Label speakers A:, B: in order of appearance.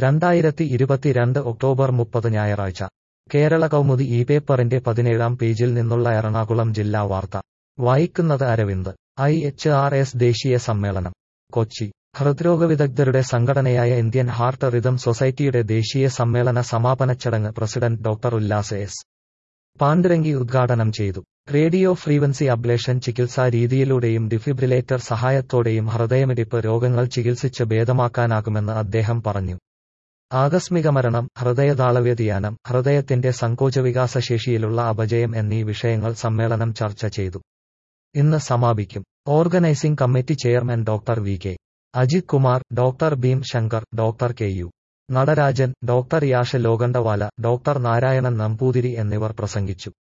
A: രണ്ടായിരത്തി ഇരുപത്തിരണ്ട് ഒക്ടോബർ മുപ്പത് ഞായറാഴ്ച കേരള കൗമുദി ഈ പേപ്പറിന്റെ പതിനേഴാം പേജിൽ നിന്നുള്ള എറണാകുളം ജില്ലാ വാർത്ത വായിക്കുന്നത് Aravind I H R S ദേശീയ സമ്മേളനം കൊച്ചി ഹൃദ്രോഗ വിദഗ്ധരുടെ സംഘടനയായ ഇന്ത്യൻ ഹാർട്ട് റിതം സൊസൈറ്റിയുടെ ദേശീയ സമ്മേളന സമാപന ചടങ്ങ് president doctor Ullas S Pandurangi ഉദ്ഘാടനം ചെയ്തു റേഡിയോ ഫ്രീക്വൻസി അബ്ലേഷൻ ചികിത്സാ രീതിയിലൂടെയും ഡിഫിബ്രിലേറ്റർ സഹായത്തോടെയും ഹൃദയമിടിപ്പ് രോഗങ്ങൾ ചികിത്സിച്ച് ഭേദമാക്കാനാകുമെന്ന് അദ്ദേഹം പറഞ്ഞു ആകസ്മിക മരണം ഹൃദയതാളവ്യതിയാനം ഹൃദയത്തിന്റെ സങ്കോചവികാസശേഷിയിലുള്ള അപജയം എന്നീ വിഷയങ്ങൾ സമ്മേളനം ചർച്ച ചെയ്തു ഇന്ന് സമാപിക്കും organising committee chairman doctor V K Ajith Kumar doctor Bhim Shankar doctor K U Natarajan doctor Yasha Lokhandwala doctor Narayanan Namboothiri എന്നിവർ പ്രസംഗിച്ചു